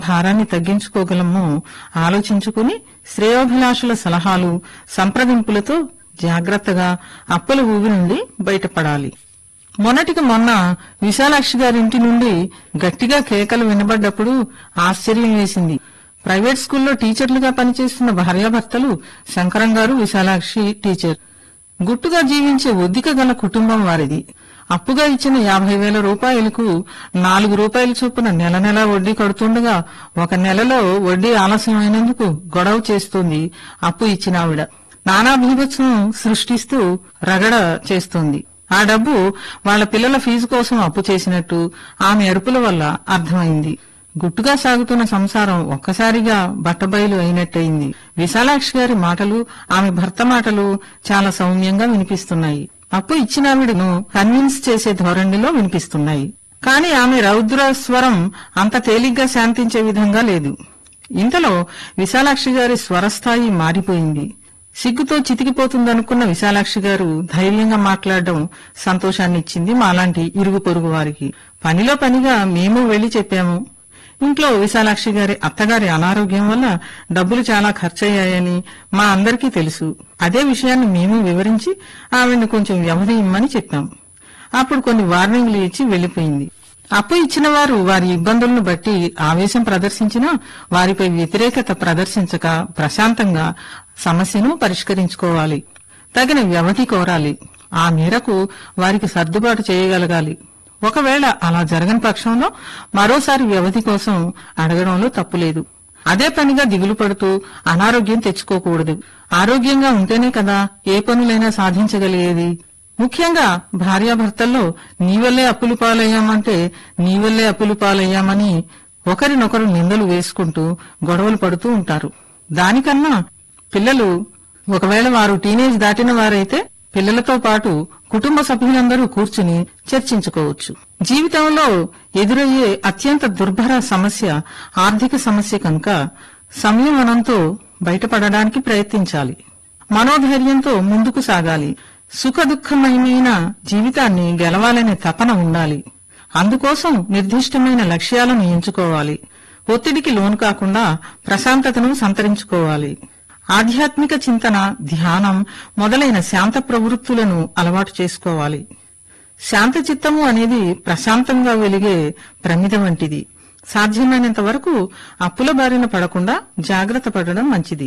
భారాన్ని తగ్గించుకోగలమో ఆలోచించుకుని శ్రేయోభిలాషుల సలహాలు సంప్రదింపులతో జాగ్రత్తగా అప్పుల ఊబి నుండి బయటపడాలి మొన్నటికి మొన్న విశాలాక్షి గారింటి నుండి గట్టిగా కేకలు వినబడ్డప్పుడు ఆశ్చర్యం వేసింది ప్రైవేట్ స్కూల్లో టీచర్లుగా పనిచేస్తున్న భార్యాభర్తలు శంకరం గారు విశాలాక్షి టీచర్ గుట్టుగా జీవించే ఒద్దిక గల కుటుంబం వారిది అప్పుగా ఇచ్చిన యాభై వేల రూపాయలకు నాలుగు రూపాయల చొప్పున నెల నెల వడ్డీ కడుతుండగా ఒక నెలలో వడ్డీ ఆలస్యమైనందుకు గొడవ చేస్తుంది అప్పు ఇచ్చిన ఆవిడ నానా భీభత్సం సృష్టిస్తూ రగడ చేస్తోంది ఆ డబ్బు వాళ్ళ పిల్లల ఫీజు కోసం అప్పు చేసినట్టు ఆమె అరుపుల వల్ల అర్థమైంది గుట్టుగా సాగుతున్న సంసారం ఒక్కసారిగా బట్టబయలు అయినట్టయింది విశాలాక్షి గారి మాటలు ఆమె భర్త మాటలు చాలా సౌమ్యంగా వినిపిస్తున్నాయి అప్పు ఇచ్చిన ఆవిడను కన్విన్స్ చేసే ధోరణిలో వినిపిస్తున్నాయి కాని ఆమె రౌద్ర స్వరం అంత తేలిగ్గా శాంతించే విధంగా లేదు ఇంతలో విశాలాక్షి గారి స్వరస్థాయి మారిపోయింది సిగ్గుతో చితికిపోతుందనుకున్న విశాలాక్షి గారు ధైర్యంగా మాట్లాడడం సంతోషాన్నిచ్చింది మాలాంటి ఇరుగు పొరుగు వారికి పనిలో పనిగా మేము వెళ్లి చెప్పాము ఇంట్లో విశాలాక్షి గారి అత్తగారి అనారోగ్యం వల్ల డబ్బులు చాలా ఖర్చయ్యాయని మా అందరికీ తెలుసు అదే విషయాన్ని మేము వివరించి ఆవిడని కొంచెం వ్యవధి ఇమ్మని చెప్పాం అప్పుడు కొన్ని వార్నింగ్లు ఇచ్చి వెళ్లిపోయింది అప్పు ఇచ్చిన వారు వారి ఇబ్బందులను బట్టి ఆవేశం ప్రదర్శించినా వారిపై వ్యతిరేకత ప్రదర్శించక ప్రశాంతంగా సమస్యను పరిష్కరించుకోవాలి తగిన వ్యవధి కోరాలి ఆ మేరకు వారికి సర్దుబాటు చేయగలగాలి ఒకవేళ అలా జరగని పక్షంలో మరోసారి వ్యవధి కోసం అడగడంలో తప్పులేదు అదే పనిగా దిగులు పడుతూ అనారోగ్యం తెచ్చుకోకూడదు ఆరోగ్యంగా ఉంటేనే కదా ఏ పనులైనా సాధించగలిగేది ముఖ్యంగా భార్యాభర్తల్లో నీ వల్లే అప్పులు పాలయ్యామంటే నీ వల్లే అప్పులు పాలయ్యామని ఒకరినొకరు నిందలు వేసుకుంటూ గొడవలు పడుతూ ఉంటారు దానికన్నా పిల్లలు ఒకవేళ వారు టీనేజ్ దాటిన వారైతే పిల్లలతో పాటు కుటుంబ సభ్యులందరూ కూర్చుని చర్చించుకోవచ్చు జీవితంలో ఎదురయ్యే అత్యంత దుర్భర సమస్య ఆర్థిక సమస్య కనుక సంయమనంతో బయటపడడానికి ప్రయత్నించాలి మనోధైర్యంతో ముందుకు సాగాలి సుఖదుఖమయమైన జీవితాన్ని గెలవాలనే తపన ఉండాలి అందుకోసం నిర్దిష్టమైన లక్ష్యాలను ఎంచుకోవాలి ఒత్తిడికి లోను కాకుండా ప్రశాంతతను సంతరించుకోవాలి ఆధ్యాత్మిక చింతన ధ్యానం మొదలైన శాంత ప్రవృత్తులను అలవాటు చేసుకోవాలి శాంత చిత్తము అనేది ప్రశాంతంగా వెలిగే ప్రమిద వంటిది సాధ్యమైనంత వరకు అప్పుల బారిన పడకుండా జాగ్రత్త పడడం మంచిది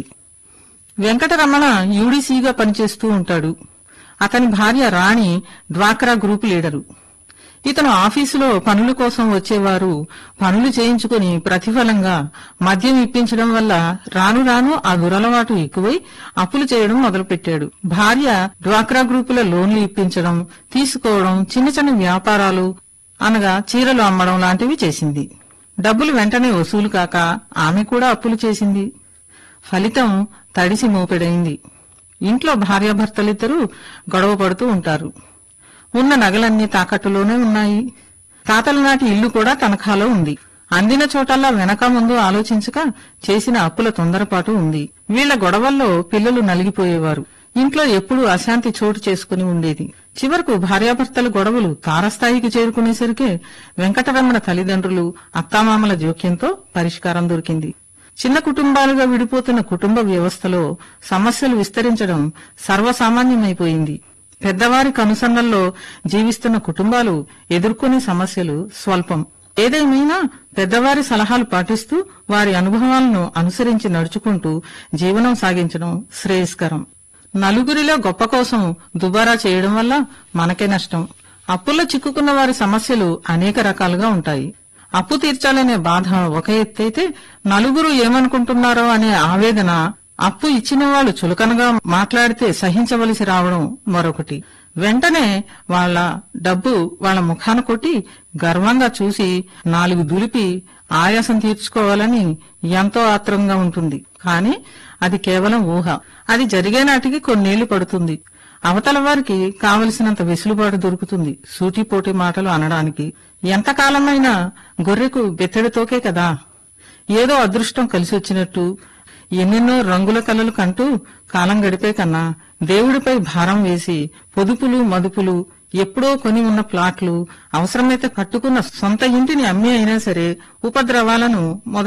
వెంకటరమణ యూడీసీగా పనిచేస్తూ ఉంటాడు అతని భార్య రాణి డ్వాక్రా గ్రూప్ లీడరు ఇతను ఆఫీసులో పనుల కోసం వచ్చేవారు పనులు చేయించుకుని ప్రతిఫలంగా మద్యం ఇప్పించడం వల్ల రాను రాను ఆ దురలవాటు ఎక్కువై అప్పులు చేయడం మొదలుపెట్టాడు భార్య డ్వాక్రా గ్రూపుల లోన్లు ఇప్పించడం తీసుకోవడం చిన్న చిన్న వ్యాపారాలు అనగా చీరలు అమ్మడం లాంటివి చేసింది డబ్బులు వెంటనే వసూలు కాక ఆమె కూడా అప్పులు చేసింది ఫలితం తడిసి మోపెడైంది ఇంట్లో భార్యాభర్తలిద్దరూ గొడవ పడుతూ ఉంటారు ఉన్న నగలన్నీ తాకట్టులోనే ఉన్నాయి తాతల నాటి ఇల్లు కూడా తనఖాలో ఉంది అందిన చోటల్లా వెనక ముందు ఆలోచించక చేసిన అప్పుల తొందరపాటు ఉంది వీళ్ల గొడవల్లో పిల్లలు నలిగిపోయేవారు ఇంట్లో ఎప్పుడూ అశాంతి చోటు చేసుకుని ఉండేది చివరకు భార్యాభర్తల గొడవలు తారస్థాయికి చేరుకునేసరికే వెంకటరమణ తల్లిదండ్రులు అత్తామామల జోక్యంతో పరిష్కారం దొరికింది చిన్న కుటుంబాలుగా విడిపోతున్న కుటుంబ వ్యవస్థలో సమస్యలు విస్తరించడం సర్వసామాన్యమైపోయింది పెద్దవారి కనుసన్నల్లో జీవిస్తున్న కుటుంబాలు ఎదుర్కొనే సమస్యలు స్వల్పం ఏదేమైనా పెద్దవారి సలహాలు పాటిస్తూ వారి అనుభవాలను అనుసరించి నడుచుకుంటూ జీవనం సాగించడం శ్రేయస్కరం నలుగురిలో గొప్ప కోసం దుబారా చేయడం వల్ల మనకే నష్టం అప్పుల్లో చిక్కుకున్న వారి సమస్యలు అనేక రకాలుగా ఉంటాయి అప్పు తీర్చాలనే బాధ ఒక ఎత్తైతే నలుగురు ఏమనుకుంటున్నారో అనే ఆవేదన అప్పు ఇచ్చిన వాళ్ళు చులకనగా మాట్లాడితే సహించవలసి రావడం మరొకటి వెంటనే వాళ్ళ డబ్బు వాళ్ళ ముఖాన కొట్టి గర్వంగా చూసి నాలుగు దులిపి ఆయాసం తీర్చుకోవాలని ఎంతో ఆత్రంగా ఉంటుంది కాని అది కేవలం ఊహ అది జరిగే నాటికి కొన్నేళ్లు పడుతుంది అవతల వారికి కావలసినంత వెసులుబాటు దొరుకుతుంది సూటిపోటి మాటలు అనడానికి ఎంతకాలమైనా గొర్రెకు బెత్తడితోకే కదా ఏదో అదృష్టం కలిసొచ్చినట్టు ఎన్నెన్నో రంగుల కలలు కంటూ కాలం గడిపే కన్నా దేవుడిపై భారం వేసి పొదుపులు మదుపులు ఎప్పుడో కొని ఉన్న ప్లాట్లు అవసరమైతే కట్టుకున్న సొంత ఇంటిని అమ్మి అయినా సరే ఉపద్రవాలను మొదలు